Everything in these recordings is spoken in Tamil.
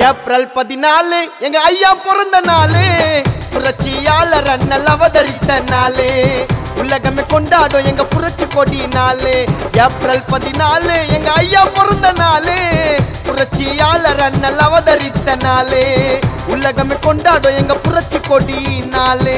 ஏப்ரல் பதினாலு எங்க ஐயா பிறந்த நாளு புரட்சியாளர் அண்ணல் அவதரித்த நாளு உலகமே கொண்டாடும் எங்க புரட்சி கொடி நாளு ஏப்ரல் பதினாலு எங்க ஐயா பிறந்த நாளு புரட்சியாளர் அண்ணல் அவதரித்த நாளு உலகமே கொண்டாடும் எங்க புரட்சி கொடி நாளு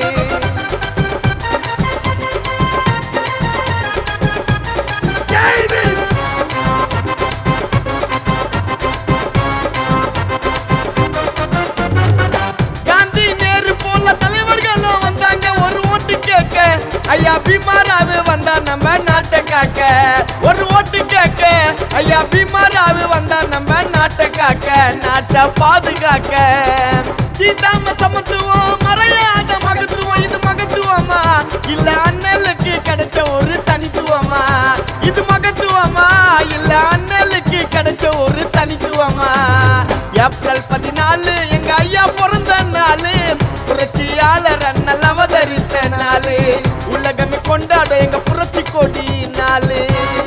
காந்தி நேரு போல தலைவர்களும் வந்தாங்க ஒரு ஓட்டு கேட்க ஐயா பீமாராவு வந்தா நம்ம நாட்டை காக்க ஒரு ஓட்டு கேட்க ஐயா பீமாராவு வந்தா நம்ம நாட்டை காக்க நாட்டை பாதுகாக்க தீண்டாம சமத்துவம் மறையாத மகத்துவம் இது மகத்துவமா இல்ல அண்ணலுக்கு கிடைச்ச ஒரு தனித்துவமா இது மகத்துவமா இல்ல அண்ணலுக்கு கிடைச்ச ஒரு தனித்துவமா ஏப்ரல் பதினாலு எங்க ஐயா பிறந்த நாளு புரட்சியாளர் அண்ணல் அவதரித்த நாளு உலகமே கொண்டாடும் எங்க புரட்சி கொடி நாளு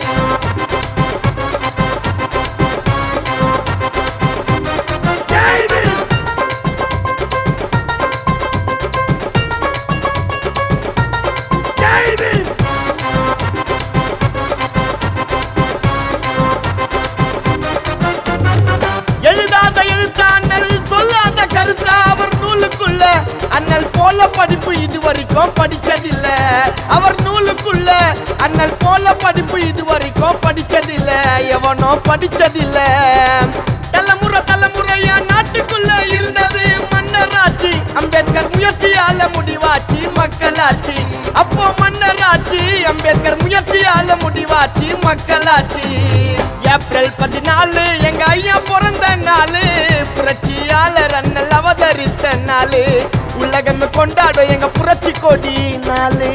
எழுதாத எழுத்த அண்ணல் சொல்லாத கருத்தா அவர் நூலுக்குள்ள அண்ணல் போல படிப்பு இது வரைக்கும் படிச்சதில்ல அவர் நூலுக்குள்ள அண்ணல் போல படிப்பு இது வரைக்கும் படிச்சதில்ல எவனோ படிச்சதில்ல தலைமுறை தலைமுறையா நாட்டுக்குள்ள இருந்தது மன்னராட்சி அம்பேத்கர் முயற்சியால முடிவாச்சு மக்களாட்சி அப்போ மன்னராட்சி அம்பேத்கர் முயற்சியால முடிவாச்சு மக்களாட்சி ஏப்ரல் பதினாலு எங்க ஐயா பிறந்த நாளு புரட்சியாளர் அண்ணல் அவதரித்த நாளு உலகமே கொண்டாடும் எங்க புரட்சி கொடி நாளு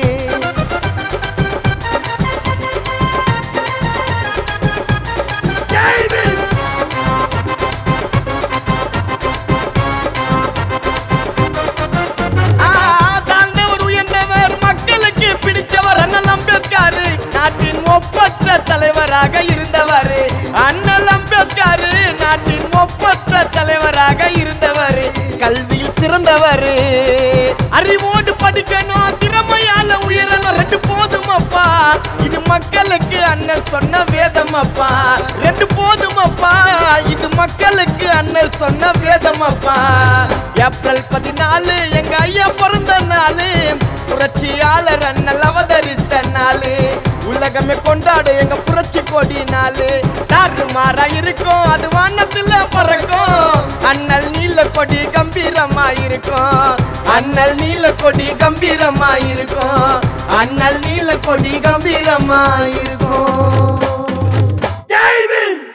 ஆ, தாழ்ந்தவர் உயர்ந்தவர் மக்களுக்கு பிடித்தவர் அண்ணல் அம்பேத்கர் நாட்டின் ஒப்பற்ற தலைவராக இருந்தவர் அண்ணல் அம்பேத்கர் நாட்டின் ஒப்பற்ற தலைவராக இருந்தவர் கல்வியில் சிறந்தவர் அறிவோடு படிக்கணும் திறமையால உயரணும் ரெண்டு போதும் அப்பா இது மக்களுக்கு அண்ணல் சொன்ன வேதம் அப்பா ரெண்டு போதும் அப்பா இது மக்களுக்கு அண்ணல் சொன்ன வேதம் அப்பா ஏப்ரல் பதினாலு எங்க ஐயா பிறந்த நாளு புரட்சியாளர் அண்ணல் அவதரித்த நாளு உலகமே கொண்டாடும் எங்க புரட்சி கொடி நாளு தாறுமாறா இருக்கும் அது வானத்துல பறக்கும் அண்ணல் நீல கொடி கம்பீரமா இருக்கும் அண்ணல் நீல கொடி கம்பீரமா இருக்கும் அண்ணல் நீல கொடி கம்பீரமா இருக்கும் ஜெய் பீம்